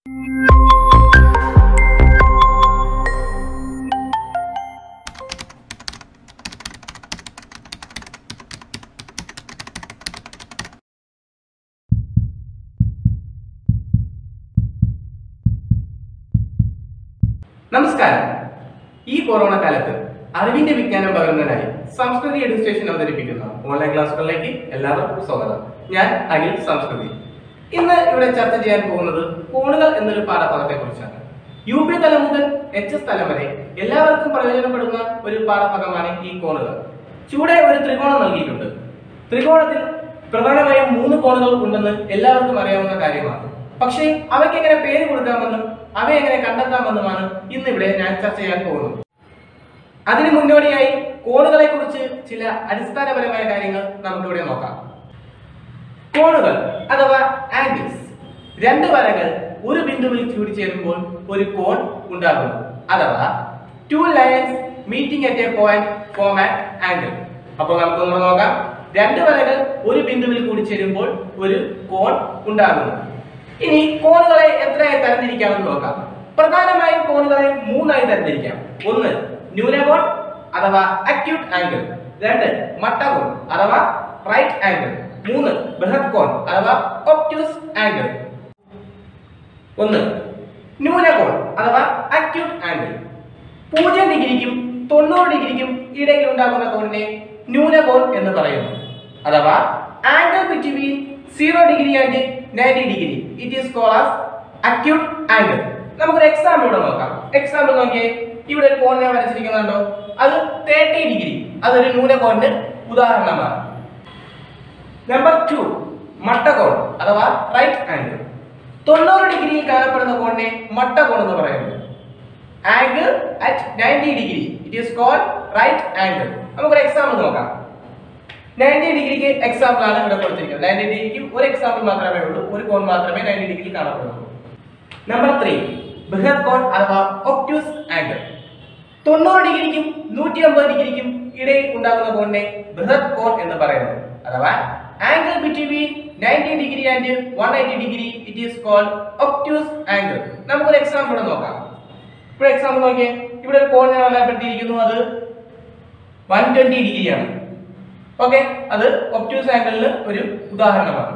നമസ്കാരം ഈ കൊറോണ കാലത്ത് അറിവിന്റെ വിജ്ഞാനം പകരുന്നതിനായി സംസ്കൃതി എഡ്യൂക്കേഷൻ അവതരിപ്പിക്കുന്ന ഓൺലൈൻ ക്ലാസ്സുകളിലേക്ക് എല്ലാവർക്കും സ്വാഗതം ഞാൻ അഖിൽ സംസ്കൃതി ഇന്ന് ഇവിടെ ചർച്ച ചെയ്യാൻ പോകുന്നത് കോണുകൾ എന്നൊരു പാഠഭാഗത്തെ കുറിച്ചാണ് യു പി തലം മുതൽ എച്ച് എസ് തലം വരെ എല്ലാവർക്കും പ്രയോജനപ്പെടുന്ന ഒരു പാഠഭാഗമാണ് ഈ കോണുകൾ ചുവടെ ഒരു ത്രികോണം നൽകിയിട്ടുണ്ട് ത്രികോണത്തിൽ പ്രധാനമായും മൂന്ന് കോണുകൾ ഉണ്ടെന്ന് എല്ലാവർക്കും അറിയാവുന്ന കാര്യമാണ് പക്ഷേ അവയ്ക്ക് എങ്ങനെ പേര് കൊടുക്കാമെന്നും അവയെ എങ്ങനെ കണ്ടെത്താമെന്നുമാണ് ഇന്നിവിടെ ഞാൻ ചർച്ച ചെയ്യാൻ പോകുന്നത് അതിന് മുന്നോടിയായി കോണുകളെ കുറിച്ച് ചില അടിസ്ഥാനപരമായ കാര്യങ്ങൾ നമുക്കിവിടെ നോക്കാം കോണുകൾ അഥവാ ആംഗിൾസ് രണ്ട് വരകൾ ഒരു ബിന്ദുവിൽ കൂടിച്ചേരുമ്പോൾ ഒരു കോൺ ഉണ്ടാകുന്നു അഥവാ two lines meeting at a point form an angle അപ്പോൾ നമുക്ക് നമ്മൾ നോക്കാം രണ്ട് വരകൾ ഒരു ബിന്ദുവിൽ കൂടിച്ചേരുമ്പോൾ ഒരു കോൺ ഉണ്ടാകുന്നു ഇനി കോണുകളെ എത്രയായി തരംതിരിക്കാമെന്ന് നോക്കാം പ്രധാനമായും കോണുകളെ മൂന്നായി തരംതിരിക്കാം ഒന്ന് ന്യൂനകോൺ അഥവാ അക്യൂട്ട് ആംഗിൾ രണ്ട് മട്ടകോൺ അഥവാ റൈറ്റ് ആംഗിൾ മൂന്ന് ബൃഹത് കോൺ അഥവാ ഒപ്റ്റ്യൂസ് ആംഗിൾ ഒന്ന് ന്യൂനകോൺ അഥവാ അക്യൂട്ട് ആംഗിൾ പൂജ്യം ഡിഗ്രിക്കും തൊണ്ണൂറ് ഡിഗ്രിക്കും ഇടയിൽ ഉണ്ടാകുന്ന കോണിനെ ന്യൂനകോൺ എന്ന് പറയുന്നു അഥവാ angle between zero degree and ninety degree it is call as acute angle നമുക്കൊരു എക്സാമ്പിൾ ഇവിടെ നോക്കാം എക്സാമ്പിൾ നോക്കിയേ ഇവിടെ ഒരു കോണിനെ വരച്ചിരിക്കുന്നുണ്ടോ അത് തേർട്ടി ഡിഗ്രി അതൊരു ന്യൂനകോണിന് ഉദാഹരണമാണ് നമ്പർ ടു മട്ടകോൺ അഥവാ റൈറ്റ് ആംഗിൾ തൊണ്ണൂറ് ഡിഗ്രിയിൽ കാണപ്പെടുന്ന കോണിനെ മട്ടകോൺ എന്ന് പറയുന്നു angle at ninety degree it is called right angle നമുക്കൊരു എക്സാമ്പിൾ നോക്കാം നയൻറ്റി ഡിഗ്രിക്ക് എക്സാമ്പിൾ ആണ് ഇവിടെ കൊടുത്തിരിക്കുന്നത് നയൻറ്റി ഡിഗ്രിക്ക് ഒരു എക്സാമ്പിൾ മാത്രമേ ഉള്ളൂ ഒരു കോൺ മാത്രമേ നയൻറ്റി ഡിഗ്രിയിൽ കാണപ്പെടുള്ളൂ നമ്പർ ത്രീ ബൃഹത് കോൺ അഥവാ ഒപ്റ്റ്യൂസ് ആംഗിൾ തൊണ്ണൂറ് ഡിഗ്രിക്കും നൂറ്റി അമ്പത് ഡിഗ്രിക്കും ഇടയിൽ ഉണ്ടാകുന്ന കോണിനെ ബൃഹത് കോൺ എന്ന് പറയുന്നു അഥവാ angle between ninety degree and one eighty degree it is called obtuse angle നമുക്കൊരു എക്സാമ്പിൾ ഇവിടെ നോക്കാം ഇവിടെ എക്സാമ്പിൾ നോക്കിയേ ഇവിടെ ഒരു കോണിനെ വലപ്പെടുത്തിയിരിക്കുന്നു അത് വൺ ട്വന്റി ഡിഗ്രിയാണ് ഓക്കെ അത് ഒപ്റ്റ്യൂസ് ആംഗിളിന് ഒരു ഉദാഹരണമാണ്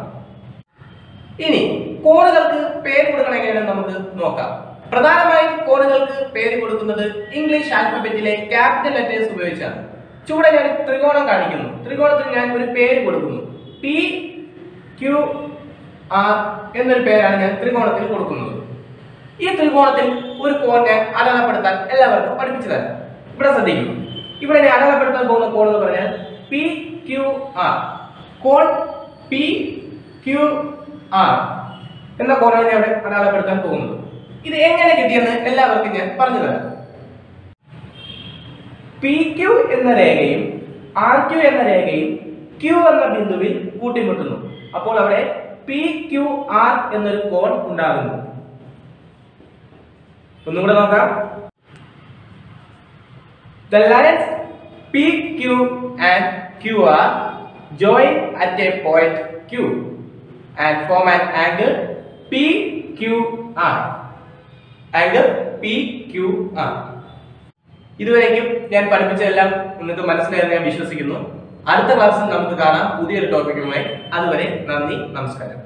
ഇനി കോണുകൾക്ക് പേര് കൊടുക്കണം എങ്ങനെയാണെന്ന് നമുക്ക് നോക്കാം പ്രധാനമായും കോണുകൾക്ക് പേര് കൊടുക്കുന്നത് ഇംഗ്ലീഷ് ആൽഫബറ്റിലെ ക്യാപിറ്റൽ ലെറ്റേഴ്സ് ഉപയോഗിച്ചാണ് ചുവടെ ഞാൻ ഒരു ത്രികോണം കാണിക്കുന്നു ത്രികോണത്തിൽ ഞാൻ ഒരു പേര് കൊടുക്കുന്നു പി ക്യു ആർ എന്നൊരു പേരാണ് ഞാൻ ത്രികോണത്തിൽ കൊടുക്കുന്നത് ഈ ത്രികോണത്തിൽ ഒരു കോൺ ഞാൻ അടയാളപ്പെടുത്താൻ എല്ലാവർക്കും പഠിപ്പിച്ചു തരാം ഇവിടെ ശ്രദ്ധിക്കൂ ഇവിടെ ഞാൻ അടയാളപ്പെടുത്താൻ പോകുന്ന കോൺ എന്ന് പറഞ്ഞാൽ പി ക്യു ആർ കോൺ പി ക്യു ആർ എന്ന കോണാണ് ഞാൻ ഇവിടെ അടയാളപ്പെടുത്താൻ പോകുന്നത് ഇത് എങ്ങനെ കിട്ടിയെന്ന് എല്ലാവർക്കും ഞാൻ പറഞ്ഞു തരാം പി ക്യു എന്ന രേഖയും ആർ ക്യു എന്ന രേഖയും ക്യു എന്ന ബിന്ദുവിൽ കൂട്ടിമുട്ടുന്നു അപ്പോൾ അവിടെ പി ക്യു ആർ എന്നൊരു കോൺ ഉണ്ടാകുന്നു ഒന്നുകൂടെ നോക്കാം The lines PQ and QR join at a point Q and form an angle PQR. Angle PQR. ഇതുവരേക്കും ഞാൻ പഠിപ്പിച്ചതെല്ലാം നിങ്ങൾക്ക് മനസ്സിലായെന്ന് ഞാൻ വിശ്വസിക്കുന്നു അടുത്ത ക്ലാസ്സിൽ നമുക്ക് കാണാം പുതിയൊരു ടോപ്പിക്കുമായി അതുവരെ നന്ദി നമസ്കാരം